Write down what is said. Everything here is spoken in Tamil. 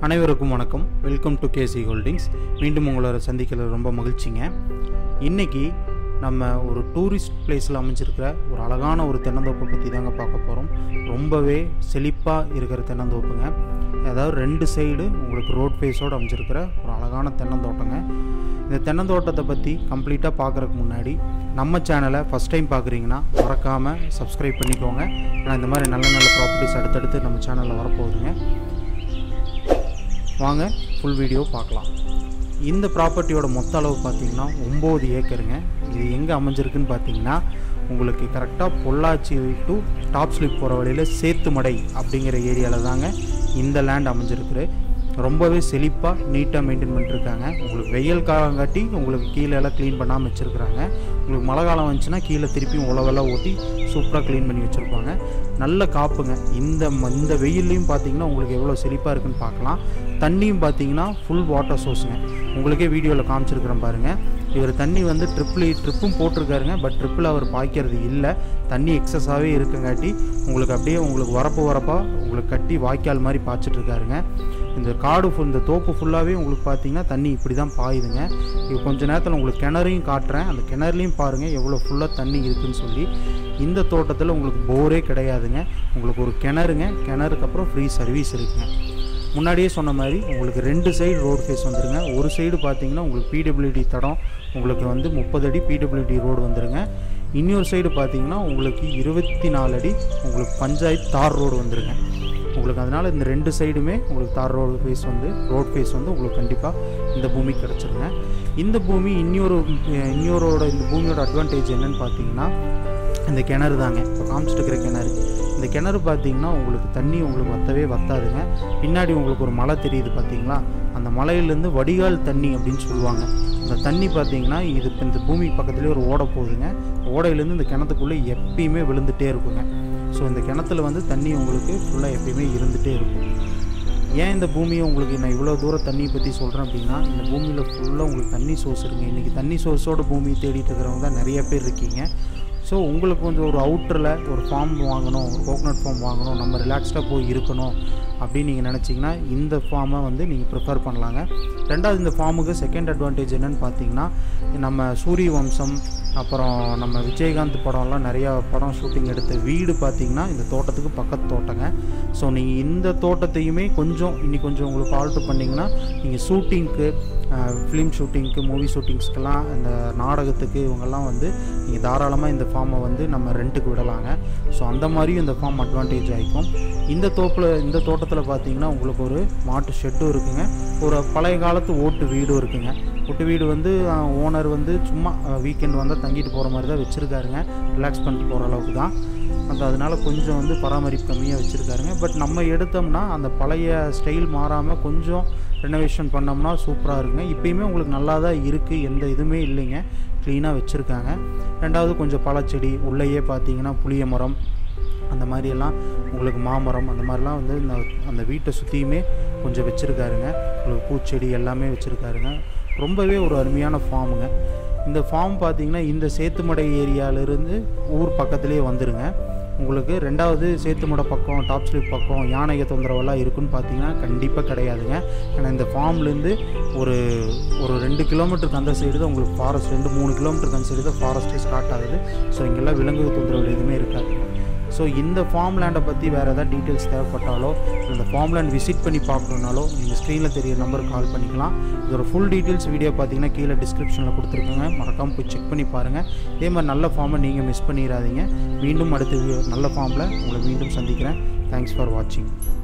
அனைவருக்கும் வணக்கம் வெல்கம் டு கேசி ஹோல்டிங்ஸ் மீண்டும் உங்களை சந்திக்கிறது ரொம்ப மகிழ்ச்சிங்க இன்றைக்கி நம்ம ஒரு டூரிஸ்ட் பிளேஸில் அமைஞ்சிருக்கிற ஒரு அழகான ஒரு தென்னந்தோப்பை பற்றி தாங்க பார்க்க போகிறோம் ரொம்பவே செழிப்பாக இருக்கிற தென்னந்தோப்புங்க அதாவது ரெண்டு சைடு உங்களுக்கு ரோட் ஃபேஸோடு அமைஞ்சிருக்கிற ஒரு அழகான தென்னந்தோட்டங்க இந்த தென்னந்தோட்டத்தை பற்றி கம்ப்ளீட்டாக பார்க்குறதுக்கு முன்னாடி நம்ம சேனலை ஃபஸ்ட் டைம் பார்க்குறீங்கன்னா மறக்காமல் சப்ஸ்கிரைப் பண்ணிக்கோங்க ஏன்னா இந்த மாதிரி நல்ல நல்ல ப்ராப்பர்ட்டிஸ் அடுத்தடுத்து நம்ம சேனலில் வரப்போகுதுங்க வாங்க ஃபுல் வீடியோ பார்க்கலாம் இந்த ப்ராப்பர்ட்டியோட மொத்த அளவு பார்த்தீங்கன்னா ஒம்பது ஏக்கருங்க இது எங்கே அமைஞ்சிருக்குன்னு பார்த்தீங்கன்னா உங்களுக்கு கரெக்டாக பொள்ளாச்சி டு டாப் ஸ்லிப் போகிற வழியில் சேத்துமடை அப்படிங்கிற ஏரியாவில் தாங்க இந்த லேண்ட் அமைஞ்சிருக்கு ரொம்பவே செழிப்பாக நீட்டாக மெயின்டைன் பண்ணிட்டுருக்காங்க உங்களுக்கு வெயில் காலம் காட்டி உங்களுக்கு கீழே எல்லாம் க்ளீன் பண்ணாமல் வச்சுருக்குறாங்க உங்களுக்கு மழை காலம் வந்துச்சுன்னா கீழே திருப்பியும் உழவெல்லாம் ஓட்டி சூப்பராக க்ளீன் பண்ணி வச்சுருப்பாங்க நல்ல காப்புங்க இந்த ம- இந்த வெயில்லையும் பார்த்தீங்கன்னா உங்களுக்கு எவ்வளோ செழிப்பாக இருக்குன்னு பார்க்கலாம் தண்ணியும் பார்த்தீங்கன்னா ஃபுல் வாட்டர் சோர்ஸுங்க உங்களுக்கே வீடியோவில் காமிச்சிருக்கிறேன் பாருங்கள் இவர் தண்ணி வந்து ட்ரிப்பிள் ட்ரிப்பும் போட்டிருக்காருங்க பட் ட்ரிப்பில் அவர் பாய்க்கிறது இல்லை தண்ணி எக்ஸஸாகவே இருக்குங்காட்டி உங்களுக்கு அப்படியே உங்களுக்கு வரப்பு வரப்பாக உங்களுக்கு கட்டி வாய்க்கால் மாதிரி பாய்ச்சிட்டு இருக்காருங்க இந்த காடு full- இந்த தோப்பு ஃபுல்லாகவே உங்களுக்கு பார்த்தீங்கன்னா தண்ணி இப்படி தான் பாயுதுங்க இது கொஞ்ச நேரத்தில் உங்களுக்கு கிணறையும் காட்டுறேன் அந்த கிணறுலையும் பாருங்கள் எவ்வளோ ஃபுல்லாக தண்ணி இருக்குன்னு சொல்லி இந்த தோட்டத்தில் உங்களுக்கு போரே கிடையாதுங்க உங்களுக்கு ஒரு கிணறுங்க கிணறுக்கு அப்புறம் ஃப்ரீ சர்வீஸ் இருக்குங்க முன்னாடியே சொன்ன மாதிரி உங்களுக்கு ரெண்டு சைடு ரோடு ஃபேஸ் வந்துருங்க ஒரு சைடு பார்த்தீங்கன்னா உங்களுக்கு பிடபிள்யூடி தடம் உங்களுக்கு வந்து முப்பது அடி பிடபிள்யூடி ரோடு வந்துருங்க இன்னொரு சைடு பார்த்தீங்கன்னா உங்களுக்கு இருபத்தி நாலு அடி உங்களுக்கு பஞ்சாயத்து தார் ரோடு வந்துருங்க உங்களுக்கு அதனால் இந்த ரெண்டு சைடுமே உங்களுக்கு தார் ரோடு ஃபேஸ் வந்து ரோட் ஃபேஸ் வந்து உங்களுக்கு கண்டிப்பாக இந்த பூமி கிடச்சிருங்க இந்த பூமி இன்னொரு அஹ், இன்னொரோட இந்த பூமியோட அட்வான்டேஜ் என்னன்னு பார்த்தீங்கன்னா இந்த கிணறு தாங்க இப்போ காமிச்சிட்டு இருக்கிற கிணறு இந்த கிணறு பார்த்தீங்கன்னா உங்களுக்கு தண்ணி உங்களுக்கு வத்தவே வத்தாதுங்க பின்னாடி உங்களுக்கு ஒரு மலை தெரியுது பார்த்தீங்களா அந்த மலையிலேருந்து வடிகால் தண்ணி அப்படின்னு சொல்லுவாங்க அந்த தண்ணி பார்த்தீங்கன்னா இது இப்ப இந்த பூமி பக்கத்துலேயே ஒரு ஓடை போகுதுங்க ஓடையிலேருந்து இந்த கிணத்துக்குள்ளே எப்பயுமே விழுந்துட்டே இருக்குங்க ஸோ இந்த கிணத்துல வந்து தண்ணி உங்களுக்கு ஃபுல்லாக எப்பயுமே இருந்துகிட்டே இருக்கும் ஏன் இந்த பூமியை உங்களுக்கு நான் இவ்வளோ தூரம் தண்ணியை பற்றி சொல்கிறேன் அப்படின்னா இந்த பூமியில் ஃபுல்லாக உங்களுக்கு தண்ணி சோர்ஸ் இருக்குங்க இன்றைக்கி தண்ணி சோர்ஸோட பூமியை தேடிட்டு இருக்கிறவங்க தான் நிறைய பேர் இருக்கீங்க ஸோ உங்களுக்கு கொஞ்சம் ஒரு அவுட்டரில் ஒரு ஃபார்ம் வாங்கணும் ஒரு கோகனட் ஃபார்ம் வாங்கணும் நம்ம ரிலாக்ஸ்டாக போய் இருக்கணும் அப்படின்னு நீங்கள் நினச்சிங்கன்னா இந்த ஃபார்மை வந்து நீங்கள் ப்ரிஃபர் பண்ணலாங்க ரெண்டாவது இந்த ஃபார்முக்கு செகண்ட் அட்வான்டேஜ் என்னன்னு பார்த்தீங்கன்னா நம்ம சூரிய வம்சம் அப்புறம் நம்ம விஜயகாந்த் படம்லாம் நிறையா படம் ஷூட்டிங் எடுத்த வீடு பார்த்தீங்கன்னா இந்த தோட்டத்துக்கு பக்கத்து தோட்டங்க ஸோ நீங்கள் இந்த தோட்டத்தையுமே கொஞ்சம் இன்னி கொஞ்சம் உங்களுக்கு ஆல்ட்ரு பண்ணிங்கன்னா நீங்கள் ஷூட்டிங்க்கு ஃபிலிம் ஷூட்டிங்க்கு மூவி ஷூட்டிங்ஸ்க்கெல்லாம் இந்த நாடகத்துக்கு இவங்கெல்லாம் வந்து நீங்கள் தாராளமாக இந்த ஃபார்மை வந்து நம்ம ரெண்ட்டுக்கு விடலாங்க ஸோ அந்த மாதிரியும் இந்த ஃபார்ம் அட்வான்டேஜ் ஆகிக்கும் இந்த தோப்பில் இந்த தோட்டத்தில் பார்த்தீங்கன்னா உங்களுக்கு ஒரு மாட்டு ஷெட்டும் இருக்குங்க ஒரு பழைய காலத்து ஓட்டு வீடும் இருக்குங்க ஓட்டு வீடு வந்து ஓனர் வந்து சும்மா வீக்கெண்ட் வந்தால் தங்கிட்டு போகிற மாதிரி தான் வச்சுருக்காருங்க ரிலாக்ஸ் பண்ணிட்டு போகிற அளவுக்கு தான் அந்த அதனால் கொஞ்சம் வந்து பராமரிப்பு கம்மியாக வச்சுருக்காருங்க பட் நம்ம எடுத்தோம்னா அந்த பழைய ஸ்டைல் மாறாமல் கொஞ்சம் ரெனோவேஷன் பண்ணோம்னா சூப்பராக இருக்குங்க இப்பயுமே உங்களுக்கு நல்லா தான் இருக்குது எந்த இதுவுமே இல்லைங்க க்ளீனாக வச்சுருக்காங்க ரெண்டாவது கொஞ்சம் பழச்செடி உள்ளேயே பார்த்தீங்கன்னா புளிய மரம் அந்த மாதிரியெல்லாம் உங்களுக்கு மாமரம் அந்த மாதிரிலாம் வந்து இந்த அந்த வீட்டை சுற்றியுமே கொஞ்சம் வச்சுருக்காருங்க உங்களுக்கு பூச்செடி எல்லாமே வச்சுருக்காருங்க ரொம்பவே ஒரு அருமையான ஃபார்முங்க இந்த ஃபார்ம் பார்த்தீங்கன்னா இந்த சேத்துமடை ஏரியாவிலேருந்து ஊர் பக்கத்துலேயே வந்துருங்க உங்களுக்கு ரெண்டாவது சேத்துமடை பக்கம் டாப் ஸ்லிப் பக்கம் யானைக தொந்தரவெல்லாம் இருக்குன்னு பார்த்தீங்கன்னா கண்டிப்பாக கிடையாதுங்க ஏன்னா இந்த ஃபார்ம்லேருந்து ஒரு ஒரு ரெண்டு கிலோமீட்டருக்கு அந்த சைடு தான் உங்களுக்கு ஃபாரஸ்ட் ரெண்டு மூணு கிலோமீட்டருக்கு அந்த சைடு தான் ஃபாரஸ்ட்டே ஸ்டார்ட் ஆகுது ஸோ இங்கெல்லாம் விலங்கு தொந்தரவு எதுவுமே இருக்காது ஸோ இந்த ஃபார்ம் லேண்டை பற்றி வேறு ஏதாவது டீட்டெயில்ஸ் தேவைப்பட்டாலோ இந்த ஃபார்ம் லேண்ட் விசிட் பண்ணி பார்க்கணுன்னாலோ நீங்கள் ஸ்க்ரீனில் தெரிய நம்பருக்கு கால் பண்ணிக்கலாம் இதோட ஃபுல் டீட்டெயில்ஸ் வீடியோ பார்த்தீங்கன்னா கீழே டிஸ்கிரிப்ஷனில் கொடுத்துருக்கோங்க மறக்காமல் போய் செக் பண்ணி பாருங்கள் இதே மாதிரி நல்ல ஃபார்மை நீங்கள் மிஸ் பண்ணிடாதீங்க மீண்டும் அடுத்த video- நல்ல ஃபார்மில் உங்களை மீண்டும் சந்திக்கிறேன் தேங்க்ஸ் ஃபார் வாட்சிங்